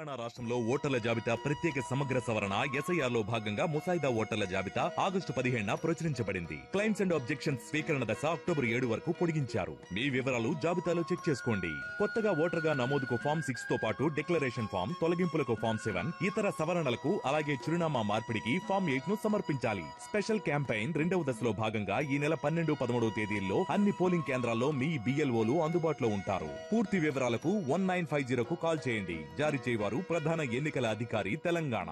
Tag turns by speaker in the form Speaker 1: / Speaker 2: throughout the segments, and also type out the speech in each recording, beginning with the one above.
Speaker 1: తెలంగాణ రాష్ట్రంలో ఓటర్ల జాబితా ప్రత్యేక సమగ్ర సవరణ ఎస్ఐఆర్ లో భాగంగా ముసాయిదా ఓటర్ల జాబితా ఆగస్టు పదిహేడున ప్రచురించబడింది క్లైమ్స్ అండ్ ఆబ్జెక్షన్స్ స్వీకరణ దశ అక్టోబర్ ఏడు వరకు పొడిగించారు మీ వివరాలు జాబితాలో చెక్ చేసుకోండి కొత్తగా ఓటర్ గా నమోదుకు ఫామ్ సిక్స్ తో పాటు డిక్లరేషన్ ఫామ్ తొలగింపులకు ఫామ్ సెవెన్ ఇతర సవరణలకు అలాగే చిరునామా మార్పిడికి ఫామ్ ఎయిట్ ను సమర్పించాలి స్పెషల్ క్యాంపెయిన్ రెండవ దశలో భాగంగా ఈ నెల పన్నెండు పదమూడవ తేదీల్లో అన్ని పోలింగ్ కేంద్రాల్లో మీ బిఎల్ఓలు అందుబాటులో ఉంటారు పూర్తి వివరాలకు వన్ నైన్ ఫైవ్ జీరోకు కాల్ చేయండి జారీ చేయవారు ప్రధాన ఎన్నికల అధికారి తెలంగాణ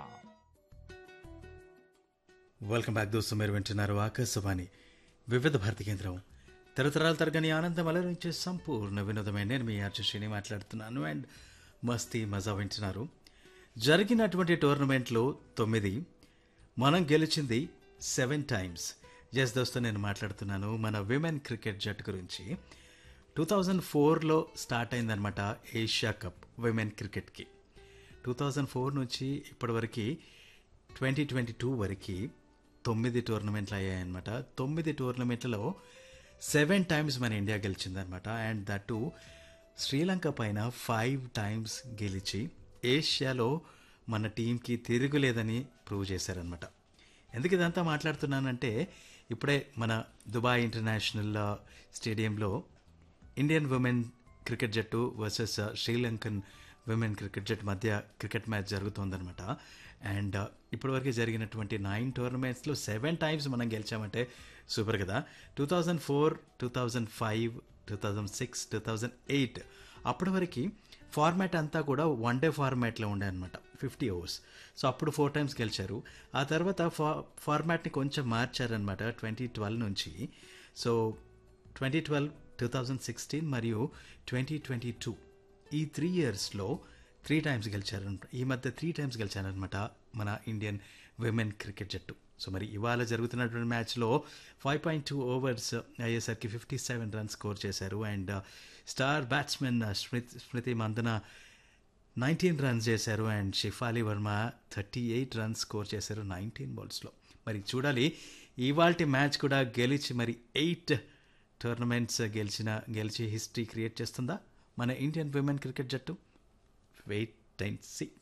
Speaker 2: వెల్కమ్ బ్యాక్ దోస్తు మీరు వింటున్నారు ఆకాశవాణి వివిధ భారతి కేంద్రం తరతరాలు తరగని ఆనందం అలరించే సంపూర్ణ వినోదమైన నేను మీ ఆర్చశ్రీని మాట్లాడుతున్నాను అండ్ మస్తీ మజా వింటున్నారు జరిగినటువంటి టోర్నమెంట్లో తొమ్మిది మనం గెలిచింది సెవెన్ టైమ్స్ జస్ట్ దోస్తు నేను మాట్లాడుతున్నాను మన విమెన్ క్రికెట్ జట్టు గురించి టూ థౌజండ్ ఫోర్లో స్టార్ట్ అయిందనమాట ఏషియా కప్ విమెన్ క్రికెట్కి టూ థౌజండ్ ఫోర్ నుంచి ఇప్పటివరకు ట్వంటీ ట్వంటీ టూ వరకు తొమ్మిది టోర్నమెంట్లు అయ్యాయన్నమాట తొమ్మిది టోర్నమెంట్లలో సెవెన్ టైమ్స్ మన ఇండియా గెలిచిందనమాట అండ్ దట్ శ్రీలంక పైన ఫైవ్ టైమ్స్ గెలిచి ఏషియాలో మన టీంకి తిరుగులేదని ప్రూవ్ చేశారనమాట ఎందుకు ఇదంతా మాట్లాడుతున్నానంటే ఇప్పుడే మన దుబాయ్ ఇంటర్నేషనల్ స్టేడియంలో ఇండియన్ ఉమెన్ క్రికెట్ జట్టు వర్సెస్ శ్రీలంకన్ విమెన్ క్రికెట్ జట్టు మధ్య క్రికెట్ మ్యాచ్ జరుగుతోందనమాట అండ్ ఇప్పటివరకు జరిగినటువంటి నైన్ టోర్నమెంట్స్లో సెవెన్ టైమ్స్ మనం గెలిచామంటే సూపర్ కదా two thousand four two thousand five two thousand six two thousand eight అప్పటి వరకు ఫార్మాట్ అంతా కూడా వన్ డే ఫార్మాట్లో ఉండే అనమాట ఫిఫ్టీ ఓవర్స్ సో అప్పుడు ఫోర్ టైమ్స్ గెలిచారు ఆ తర్వాత ఫా ఫార్మాట్ని కొంచెం మార్చారనమాట ట్వంటీ ట్వెల్వ్ నుంచి so twenty twelve two thousand sixteen మరియు ట్వంటీ ట్వంటీ టూ ఈ త్రీ ఇయర్స్లో త్రీ టైమ్స్ గెలిచారు ఈ మధ్య త్రీ టైమ్స్ గెలిచారనమాట మన ఇండియన్ విమెన్ క్రికెట్ జట్టు సో మరి ఇవాళ జరుగుతున్నటువంటి మ్యాచ్లో ఫైవ్ పాయింట్ టూ ఓవర్స్ అయ్యేసరికి ఫిఫ్టీ సెవెన్ రన్స్ స్కోర్ చేశారు and star batsmen Smriti Smriti Mandhana nineteen runs చేశారు and Shafali Verma thirty eight runs score చేశారు నైన్టీన్ బాల్స్లో మరి చూడాలి ఇవాల్టి మ్యాచ్ కూడా గెలిచి మరి ఎయిట్ టోర్నమెంట్స్ గెలిచిన గెలిచి హిస్టరీ క్రియేట్ చేస్తుందా మన ఇండియన్ విమెన్ క్రికెట్ జట్టు వెయిట్ అండ్ సీ